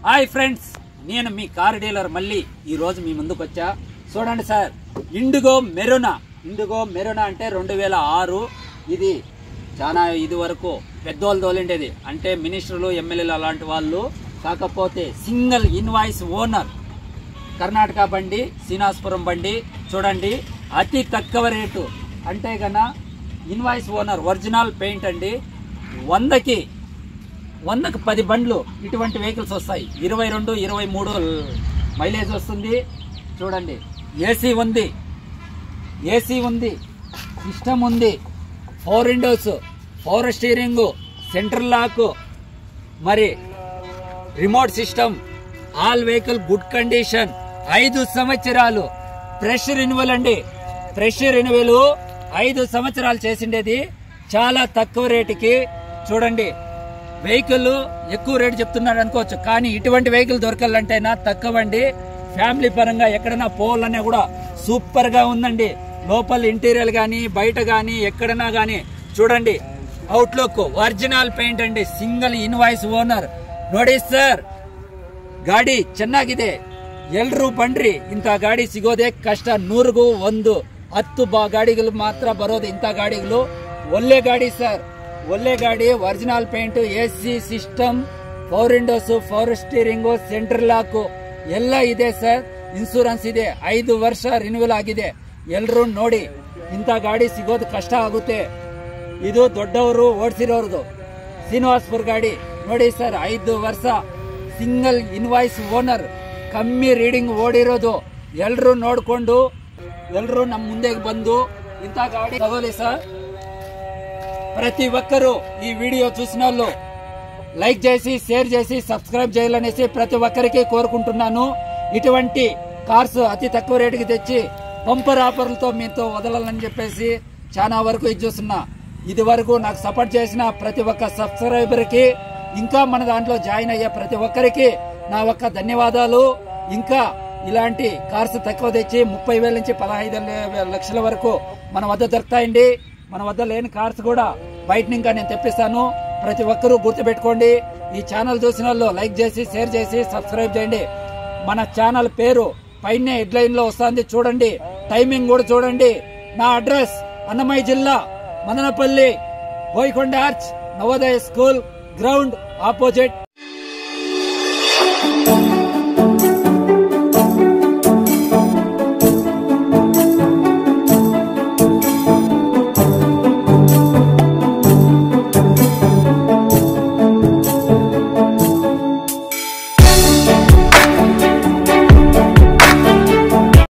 hi friends నేను మీ car dealer మళ్ళీ ఈ రోజు మీ ముందుకు వచ్చా చూడండి sir Indigo Marina Indigo Marina అంటే రెండు వేల ఆరు ఇది చాలా ఇది వరకు పెద్దవాళ్ళు తోలిండేది అంటే మినిస్టర్లు ఎమ్మెల్యేలు అలాంటి వాళ్ళు కాకపోతే సింగిల్ ఇన్వాయిస్ ఓనర్ కర్ణాటక బండి శ్రీనివాసపురం బండి చూడండి అతి తక్కువ రేటు అంటే గన ఇన్వాయిస్ ఓనర్ ఒరిజినల్ పెయింట్ అండి వందకి వందకు పది బండ్లు ఇటువంటి వెహికల్స్ వస్తాయి ఇరవై రెండు ఇరవై మూడు మైలేజ్ వస్తుంది చూడండి ఏసీ ఉంది ఏసీ ఉంది సిస్టమ్ ఉంది four windows four steering central lock మరి remote system all vehicle good condition ఐదు సంవత్సరాలు ఫ్రెష్ రెన్యువల్ అండి ఫ్రెష్ రెన్యువల్ ఐదు సంవత్సరాలు చేసిండేది చాలా తక్కువ రేటుకి చూడండి వెహికల్ ఎక్కువ రేటు చెప్తున్నాడు అనుకోవచ్చు కానీ ఇటువంటి వెహికల్ దొరకాలంటేనా తక్కువ అండి ఫ్యామిలీ పరంగా ఎక్కడైనా పోవాలన్నా కూడా సూపర్ గా ఉందండి లోపల ఇంటీరియర్ గానీ బయట గానీ ఎక్కడైనా గానీ చూడండి అవుట్లుక్ ఒరిజినల్ పెయింట్ ಅಂడి ಸಿಂಗಲ್ ಇನ್ವಾಯ್ಸ್ ಓನರ್ ನೋಡಿ ಸರ್ ಗಾಡಿ ಚೆನ್ನಾಗಿದೆ ಎಲ್ರೂ ಬನ್ರಿ ಇಂಥ ಗಾಡಿ ಸಿಗೋದೇ ಕಷ್ಟ ನೂರಿಗೂ ಒಂದು ಹತ್ತು ಬಾ ಗಾಡಿಗಳು ಮಾತ್ರ ಬರೋದು ಇಂಥ ಗಾಡಿಗಳು ಒಳ್ಳೆ ಗಾಡಿ ಸರ್ ಒಳ್ಳೆ ಗಾಡಿ original paint A C system four windows four steering central lock ಎಲ್ಲ ಇದೆ ಸರ್ ಇನ್ಸೂರೆನ್ಸ್ ಇದೆ ಐದು ವರ್ಷ ರಿನ್ಯೂವಲ್ ಆಗಿದೆ ಎಲ್ರೂ ನೋಡಿ ಇಂಥ ಗಾಡಿ ಸಿಗೋದು ಕಷ್ಟ ಆಗುತ್ತೆ ಇದು ದೊಡ್ಡವರು ಓಡಿಸಿರೋರ್ದು ಶ್ರೀನಿವಾಸ್ಪುರ್ ಗಾಡಿ ನೋಡಿ ಸರ್ ಐದು ವರ್ಷ ಸಿಂಗಲ್ ಇನ್ವಾಯ್ಸ್ ಓನರ್ ಕಮ್ಮಿ ರೀಡಿಂಗ್ ಓಡಿರೋದು ಎಲ್ರು ನೋಡ್ಕೊಂಡು ಎಲ್ರು ನಮ್ಮ ಮುಂದೆ ಬಂದು ಇಂಥ ಗಾಡಿ ತಗೊಳ್ಳಿ ಸರ್ ప్రతి ఒక్కరూ ఈ వీడియో చూసిన వాళ్ళు లైక్ చేసి షేర్ చేసి సబ్స్క్రైబ్ చేయాలనేసి ప్రతి ఒక్కరికి కోరుకుంటున్నాను ఇటువంటి కార్స్ అతి తక్కువ రేటుకి తెచ్చి పంపర్ ఆఫర్లతో మీతో వదలాలని చెప్పేసి చాలా వరకు ఇది చూస్తున్నా ఇది వరకు నాకు సపోర్ట్ చేసిన ప్రతి ఒక్క సబ్స్క్రైబర్ కి ఇంకా మన దాంట్లో జాయిన్ అయ్యే ప్రతి ఒక్కరికి నా ఒక్క ధన్యవాదాలు ఇంకా ఇలాంటి కార్స్ తక్కువ తెచ్చి ముప్పై వేల నుంచి పదహైదు లక్షల వరకు మన వద్ద దొరుకుతాయండి మన వద్ద లేని కార్స్ కూడా బయట ఇంకా నేను తెప్పిస్తాను ప్రతి ఒక్కరూ గుర్తుపెట్టుకోండి ఈ ఛానల్ చూసిన వాళ్ళు లైక్ చేసి షేర్ చేసి సబ్స్క్రైబ్ చేయండి మన ఛానల్ పేరు పైన హెడ్లైన్ లో వస్తుంది చూడండి టైమింగ్ కూడా చూడండి నా అడ్రస్ అన్నమయ్య జిల్లా Madanapalle Boyakonda arch Navodaya school ground opposite